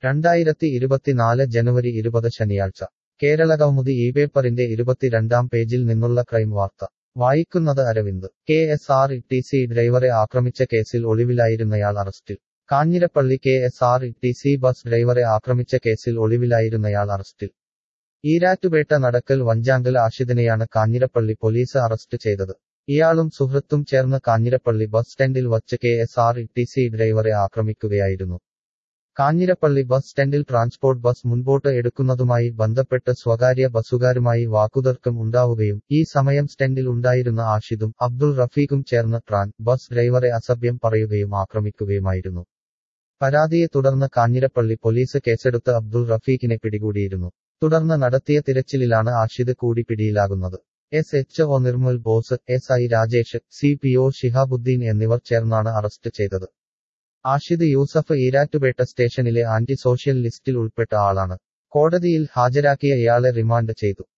രണ്ടായിരത്തി ഇരുപത്തിനാല് ജനുവരി ഇരുപത് ശനിയാഴ്ച കേരളകൗമുദി ഈ പേപ്പറിന്റെ ഇരുപത്തിരണ്ടാം പേജിൽ നിന്നുള്ള ക്രൈം വാർത്ത വായിക്കുന്നത് Aravind K S R T C ഡ്രൈവറെ ആക്രമിച്ച കേസിൽ ഒളിവിലായിരുന്നയാൾ അറസ്റ്റിൽ Kanjirappally K S R T C bus ഡ്രൈവറെ ആക്രമിച്ച കേസിൽ ഒളിവിലായിരുന്നയാൾ അറസ്റ്റിൽ ഈരാറ്റുപേട്ട നടക്കൽ വഞ്ചാങ്കൽ ആഷിദിനെയാണ് കാഞ്ഞിരപ്പള്ളി പോലീസ് അറസ്റ്റ് ചെയ്തത് ഇയാളും സുഹൃത്തും ചേർന്ന് കാഞ്ഞിരപ്പള്ളി ബസ് സ്റ്റാൻഡിൽ വച്ച് K S R T C ഡ്രൈവറെ ആക്രമിക്കുകയായിരുന്നു കാഞ്ഞിരപ്പള്ളി ബസ് സ്റ്റാൻഡിൽ ട്രാൻസ്പോർട്ട് ബസ് മുൻപോട്ട് എടുക്കുന്നതുമായി ബന്ധപ്പെട്ട് സ്വകാര്യ ബസ്സുകാരുമായി വാക്കുതർക്കം ഉണ്ടാവുകയും ഈ സമയം സ്റ്റാൻഡിൽ ഉണ്ടായിരുന്ന ആഷിദും അബ്ദുൾ റഫീഖും ചേർന്ന് ട്രാൻ ബസ് ഡ്രൈവറെ അസഭ്യം പറയുകയും ആക്രമിക്കുകയുമായിരുന്നു പരാതിയെ തുടർന്ന് കാഞ്ഞിരപ്പള്ളി പോലീസ് കേസെടുത്ത് അബ്ദുൾ റഫീഖിനെ പിടികൂടിയിരുന്നു തുടർന്ന് നടത്തിയ തിരച്ചിലിലാണ് ആഷിദ് കൂടി പിടിയിലാകുന്നത് S H O Nirmal Bose S I Rajesh C P O Shihabuddin എന്നിവർ ചേർന്നാണ് അറസ്റ്റ് ചെയ്തത് ആഷിദ് യൂസഫ് ഈരാറ്റുപേട്ട സ്റ്റേഷനിലെ ആന്റി സോഷ്യൽ ലിസ്റ്റിൽ ഉൾപ്പെട്ട ആളാണ് കോടതിയിൽ ഹാജരാക്കിയ ഇയാളെ റിമാൻഡ് ചെയ്തു